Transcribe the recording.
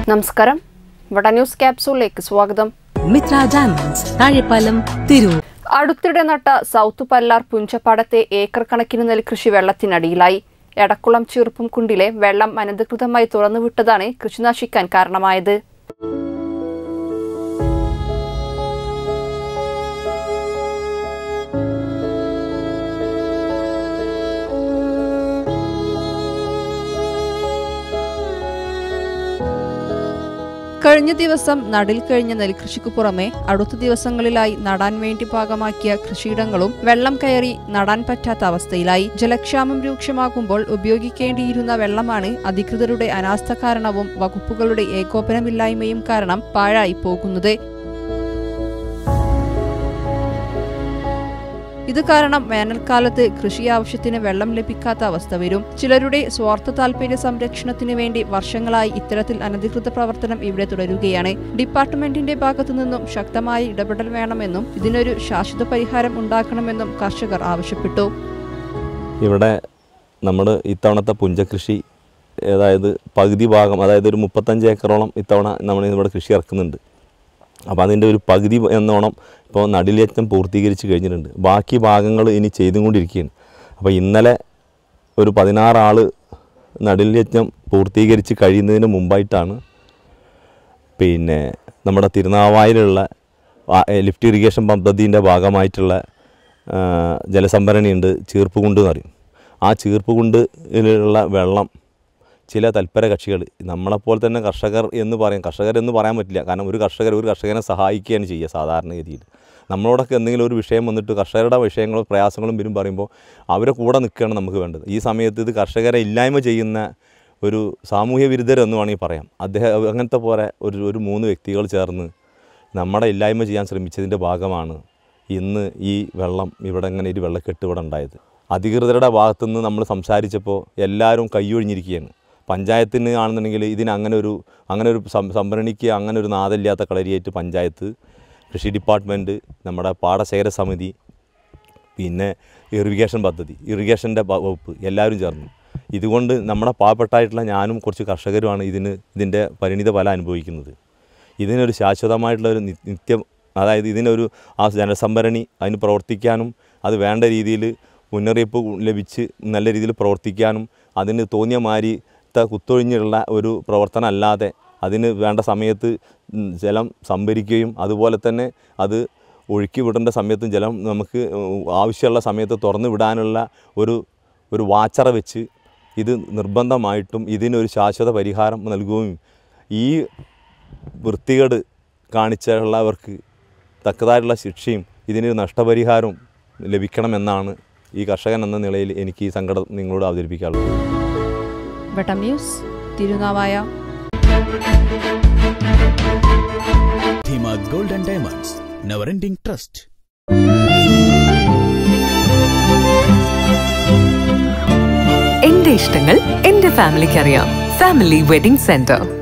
നമസ്കാരം വട ന്യൂസ് ക്യാപ്സൂളിലേക്ക് സ്വാഗതം മിത്ര ഡയമണ്ട്സ് താഴെപ്പാലം തിരൂർ അടുത്തിടെ നട്ട സൗത്ത് പല്ലാർ പുഞ്ചപ്പാടത്തെ ഏക്കർ കണക്കിന് നെൽകൃഷി വെള്ളത്തിനടിയിലായി എടക്കുളം ചീർപ്പും കുണ്ടിലെ വെള്ളം അനധികൃതമായി തുറന്നുവിട്ടതാണ് കൃഷി നശിക്കാൻ കാരണമായത് കഴിഞ്ഞ ദിവസം നടിൽ കഴിഞ്ഞ നെൽകൃഷിക്കു പുറമെ അടുത്ത ദിവസങ്ങളിലായി നടാൻ വേണ്ടി പാകമാക്കിയ കൃഷിയിടങ്ങളും വെള്ളം കയറി നടാൻ പറ്റാത്ത അവസ്ഥയിലായി ജലക്ഷാമം രൂക്ഷമാകുമ്പോൾ ഉപയോഗിക്കേണ്ടിയിരുന്ന വെള്ളമാണ് അധികൃതരുടെ അനാസ്ഥ കാരണവും വകുപ്പുകളുടെ ഏകോപനമില്ലായ്മയും കാരണം പാഴായി പോകുന്നത് ഇത് കാരണം വേനൽക്കാലത്ത് കൃഷി ആവശ്യത്തിന് വെള്ളം ലഭിക്കാത്ത അവസ്ഥ വരും ചിലരുടെ സ്വാർത്ഥ താൽപര്യ സംരക്ഷണത്തിന് വേണ്ടി വർഷങ്ങളായി ഇത്തരത്തിൽ അനധികൃത പ്രവർത്തനം ഇവിടെ തുടരുകയാണ് ഡിപ്പാർട്ട്മെന്റിന്റെ ഭാഗത്തു നിന്നും ശക്തമായ ഇടപെടൽ വേണമെന്നും ഇതിനൊരു ശാശ്വത പരിഹാരം ഉണ്ടാക്കണമെന്നും കർഷകർ ആവശ്യപ്പെട്ടു ഇവിടെ നമ്മൾ ഇത്തവണത്തെ പുഞ്ചകൃഷി അതായത് പകുതി ഭാഗം അതായത് ഒരു മുപ്പത്തഞ്ച് ഏക്കറോളം ഇത്തവണ നമ്മൾ ഇവിടെ കൃഷി ഇറക്കുന്നുണ്ട് അപ്പോൾ അതിൻ്റെ ഒരു പകുതി എന്നോണം ഇപ്പോൾ നടിലേറ്റം പൂർത്തീകരിച്ച് കഴിഞ്ഞിട്ടുണ്ട് ബാക്കി ഭാഗങ്ങൾ ഇനി ചെയ്തുകൊണ്ടിരിക്കുകയാണ് അപ്പോൾ ഇന്നലെ ഒരു പതിനാറ് ആൾ നടിലേറ്റം പൂർത്തീകരിച്ച് കഴിയുന്നതിന് മുമ്പായിട്ടാണ് പിന്നെ നമ്മുടെ തിരുനാവായിലുള്ള ആ- ഏ, ലിഫ്റ്റ് ഇറിഗേഷൻ പദ്ധതിൻ്റെ ഭാഗമായിട്ടുള്ള ആ, ജലസംഭരണിയുണ്ട് ചീർപ്പുകുണ്ട് എന്ന് പറയും ആ ചീർപ്പുകുണ്ടിലുള്ള വെള്ളം ചില തൽപര കക്ഷികൾ നമ്മളെപ്പോലെ തന്നെ കർഷകർ എന്ന് പറയും കർഷകർ എന്ന് പറയാൻ പറ്റില്ല കാരണം ഒരു കർഷകർ ഒരു കർഷകനെ സഹായിക്കുകയാണ് ചെയ്യുക സാധാരണഗതിയിൽ നമ്മളോടൊക്കെ എന്തെങ്കിലും ഒരു വിഷയം വന്നിട്ട് കർഷകരുടെ വിഷയങ്ങളും പ്രയാസങ്ങളും വരും പറയുമ്പോൾ അവരെ കൂടെ നിൽക്കുകയാണ് നമുക്ക് വേണ്ടത് ഈ സമയത്ത് ഇത് കർഷകരെ ഇല്ലായ്മ ചെയ്യുന്ന ഒരു സാമൂഹ്യ വിരുദ്ധരെന്ന് വേണമെങ്കിൽ പറയാം അദ്ദേഹം അങ്ങനത്തെ പോലെ ഒരു ഒരു മൂന്ന് വ്യക്തികൾ ചേർന്ന് നമ്മുടെ ഇല്ലായ്മ ചെയ്യാൻ ശ്രമിച്ചതിൻ്റെ ഭാഗമാണ് ഇന്ന് ഈ വെള്ളം ഇവിടെ ഇങ്ങനെ ഒരു വെള്ളക്കെട്ട് ഇവിടെ ഉണ്ടായത് അധികൃതരുടെ ഭാഗത്തുനിന്ന് നമ്മൾ സംസാരിച്ചപ്പോൾ എല്ലാവരും കൈയൊഴിഞ്ഞിരിക്കുകയാണ് പഞ്ചായത്തിന് ആണെന്നുണ്ടെങ്കിൽ ഇതിന് അങ്ങനെ ഒരു അങ്ങനെ ഒരു സം- സംഭരണിക്ക് അങ്ങനെ ഒരു നാദമില്ലാത്ത കളരിയായിട്ട് പഞ്ചായത്ത് കൃഷി ഡിപ്പാർട്ട്മെൻറ്റ് നമ്മുടെ പാടശേഖര സമിതി പിന്നെ ഇറിഗേഷൻ പദ്ധതി ഇറിഗേഷൻ്റെ വകുപ്പ് എല്ലാവരും ചേർന്നു ഇതുകൊണ്ട് നമ്മുടെ പാവപ്പെട്ടായിട്ടുള്ള ഞാനും കുറച്ച് കർഷകരുമാണ് ഇതിന് ഇതിൻ്റെ പരിണിത ഫലം അനുഭവിക്കുന്നത് ഇതിനൊരു ശാശ്വതമായിട്ടുള്ള ഒരു നി- നിത്യം അതായത് ഇതിനൊരു ആ ജലസംഭരണി അതിന് പ്രവർത്തിക്കാനും അത് വേണ്ട രീതിയിൽ മുന്നറിയിപ്പ് ലഭിച്ച് നല്ല രീതിയിൽ പ്രവർത്തിക്കാനും അതിന് തോന്നിയ മാതിരിത്തെ കുത്തൊഴിഞ്ഞുള്ള ഒരു പ്രവർത്തനം അല്ലാതെ അതിന് വേണ്ട സമയത്ത് ഉം, ജലം സംഭരിക്കുകയും അതുപോലെ തന്നെ അത് ഒഴുക്കി വിടേണ്ട സമയത്തും ജലം നമുക്ക് ഉം, ആവശ്യമുള്ള സമയത്ത് തുറന്നു വിടാനുള്ള ഒരു ഒരു വാച്ചറ വെച്ച് ഇത് നിർബന്ധമായിട്ടും ഇതിനൊരു ശാശ്വത പരിഹാരം നൽകുകയും ഈ വൃത്തികേട് കാണിച്ചുള്ളവർക്ക് തക്കതായിട്ടുള്ള ശിക്ഷയും ഇതിനൊരു നഷ്ടപരിഹാരവും ലഭിക്കണമെന്നാണ് ഈ കർഷകൻ എന്ന നിലയിൽ എനിക്ക് ഈ സങ്കടം നിങ്ങളോട് അവതരിപ്പിക്കാനുള്ളത് Vettam news Thirunavaya Dheema gold and diamonds never ending trust എന്റെ ഇഷ്ടങ്ങൾ എന്റെ ഫാമിലിക്ക് അറിയാം ഫാമിലി വെഡിംഗ് സെന്റർ